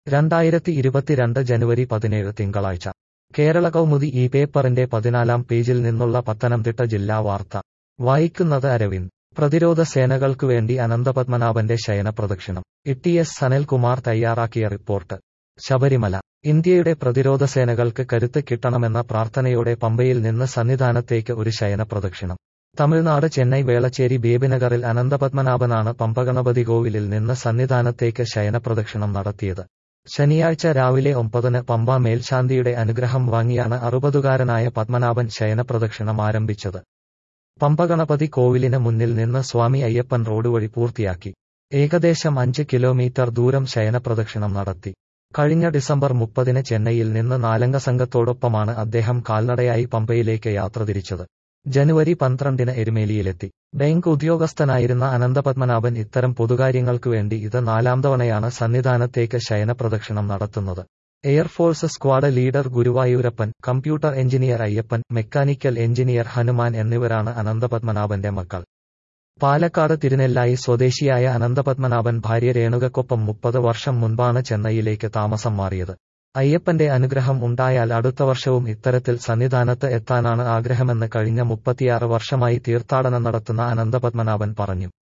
രണ്ടായിരത്തി ഇരുപത്തിരണ്ട് ജനുവരി പതിനേഴ് തിങ്കളാഴ്ച കേരള കൗമുദി ഈ പേപ്പറിന്റെ പതിനാലാം പേജിൽ നിന്നുള്ള പത്തനംതിട്ട ജില്ലാ വാർത്ത വായിക്കുന്നത് അരവിന്ദ് പ്രതിരോധ സേനകൾക്കു വേണ്ടി അനന്തപത്മനാഭന്റെ ശയനപ്രദക്ഷിണം ഇ എസ് സനൽകുമാർ തയ്യാറാക്കിയ റിപ്പോർട്ട് ശബരിമല ഇന്ത്യയുടെ പ്രതിരോധ സേനകൾക്ക് കരുത്ത് കിട്ടണമെന്ന പ്രാർത്ഥനയോടെ പമ്പയിൽ നിന്ന് സന്നിധാനത്തേക്ക് ഒരു ശയനപ്രദക്ഷിണം തമിഴ്നാട് ചെന്നൈ വേളച്ചേരി ബേബിനഗറിൽ അനന്തപത്മനാഭനാണ് പമ്പഗണപതി കോവിലിൽ നിന്ന് സന്നിധാനത്തേക്ക് ശയനപ്രദക്ഷിണം നടത്തിയത് ശനിയാഴ്ച രാവിലെ ഒമ്പതിന് പമ്പ മേൽശാന്തിയുടെ അനുഗ്രഹം വാങ്ങിയാണ് അറുപതുകാരനായ പത്മനാഭൻ ശയനപ്രദക്ഷിണം ആരംഭിച്ചത് പമ്പഗണപതി കോവിലിന് മുന്നിൽ നിന്ന് സ്വാമി അയ്യപ്പൻ റോഡ് വഴി പൂർത്തിയാക്കി ഏകദേശം അഞ്ച് കിലോമീറ്റർ ദൂരം ശയനപ്രദക്ഷിണം നടത്തി കഴിഞ്ഞ ഡിസംബർ മുപ്പതിന് ചെന്നൈയിൽ നിന്ന് നാലംഗ സംഘത്തോടൊപ്പമാണ് അദ്ദേഹം കാൽനടയായി പമ്പയിലേക്ക് യാത്ര തിരിച്ചത് ജനുവരി പന്ത്രണ്ടിന് എരുമേലിയിലെത്തി ബാങ്ക് ഉദ്യോഗസ്ഥനായിരുന്ന അനന്തപത്മനാഭൻ ഇത്തരം പൊതുകാര്യങ്ങൾക്കു വേണ്ടി ഇത് നാലാം തവണയാണ് സന്നിധാനത്തേക്ക് ശയനപ്രദക്ഷിണം നടത്തുന്നത് air force squad leader Guruvayurappan computer engineer Ayyappan mechanical engineer Hanuman എന്നിവരാണ് അനന്തപത്മനാഭന്റെ മക്കൾ പാലക്കാട് തിരുനെല്ലായി സ്വദേശിയായ അനന്തപത്മനാഭൻ ഭാര്യ രേണുകക്കൊപ്പം മുപ്പത് വർഷം മുൻപാണ് ചെന്നൈയിലേക്ക് താമസം മാറിയത് അയ്യപ്പന്റെ അനുഗ്രഹം ഉണ്ടായാൽ അടുത്ത വർഷവും ഇത്തരത്തിൽ സന്നിധാനത്ത് എത്താനാണ് ആഗ്രഹമെന്ന് കഴിഞ്ഞ മുപ്പത്തിയാറ് വർഷമായി തീർത്ഥാടനം നടത്തുന്ന അനന്തപത്മനാഭൻ പറഞ്ഞു